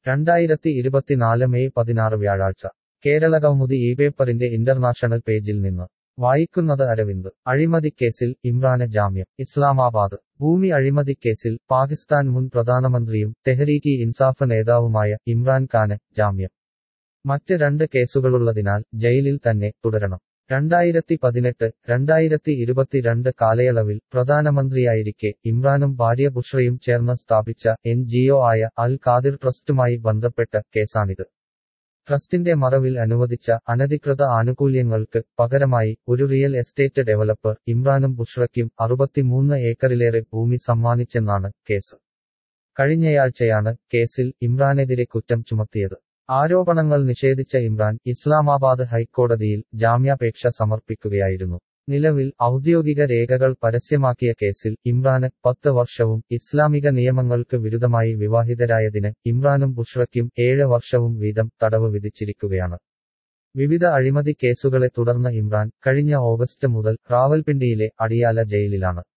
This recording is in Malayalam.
രണ്ടായിരത്തി ഇരുപത്തിനാല് മെയ് പതിനാറ് വ്യാഴാഴ്ച കേരളകൗമുദി ഈ പേപ്പറിന്റെ ഇന്റർനാഷണൽ പേജിൽ നിന്ന് വായിക്കുന്നത് അരവിന്ദ് അഴിമതിക്കേസിൽ ഇമ്രാന് ജാമ്യം ഇസ്ലാമാബാദ് ഭൂമി അഴിമതിക്കേസിൽ പാകിസ്ഥാൻ മുൻ പ്രധാനമന്ത്രിയും തെഹ്രീക്ക് ഇൻസാഫ് നേതാവുമായ ഇമ്രാൻ ഖാന് ജാമ്യം മറ്റ് രണ്ട് കേസുകളുള്ളതിനാൽ ജയിലിൽ തന്നെ തുടരണം രണ്ടായിരത്തി പതിനെട്ട് രണ്ടായിരത്തി ഇരുപത്തിരണ്ട് കാലയളവിൽ പ്രധാനമന്ത്രിയായിരിക്കെ ഇമ്രാനും ഭാര്യ ബുഷ്രയും ചേർന്ന് സ്ഥാപിച്ച എൻ ജിഒ ആയ അൽ ഖാദിർ ട്രസ്റ്റുമായി ബന്ധപ്പെട്ട കേസാണിത് ട്രസ്റ്റിന്റെ മറവിൽ അനുവദിച്ച അനധികൃത ആനുകൂല്യങ്ങൾക്ക് പകരമായി ഒരു റിയൽ എസ്റ്റേറ്റ് ഡെവലപ്പർ ഇമ്രാനും ബുഷ്രയ്ക്കും അറുപത്തിമൂന്ന് ഏക്കറിലേറെ ഭൂമി സമ്മാനിച്ചെന്നാണ് കേസ് കഴിഞ്ഞയാഴ്ചയാണ് കേസിൽ ഇമ്രാനെതിരെ കുറ്റം ചുമത്തിയത് ആരോപണങ്ങൾ നിഷേധിച്ച ഇമ്രാൻ ഇസ്ലാമാബാദ് ഹൈക്കോടതിയിൽ ജാമ്യാപേക്ഷ സമർപ്പിക്കുകയായിരുന്നു നിലവിൽ ഔദ്യോഗിക രേഖകൾ പരസ്യമാക്കിയ കേസിൽ ഇമ്രാന് പത്ത് വർഷവും ഇസ്ലാമിക നിയമങ്ങൾക്ക് വിരുദ്ധമായി വിവാഹിതരായതിന് ഇമ്രാനും ബുഷ്രയ്ക്കും ഏഴ് വർഷവും വീതം തടവ് വിധിച്ചിരിക്കുകയാണ് വിവിധ അഴിമതി കേസുകളെ തുടർന്ന് ഇമ്രാൻ കഴിഞ്ഞ ഓഗസ്റ്റ് മുതൽ റാവൽപിണ്ടിയിലെ അടിയാല ജയിലിലാണ്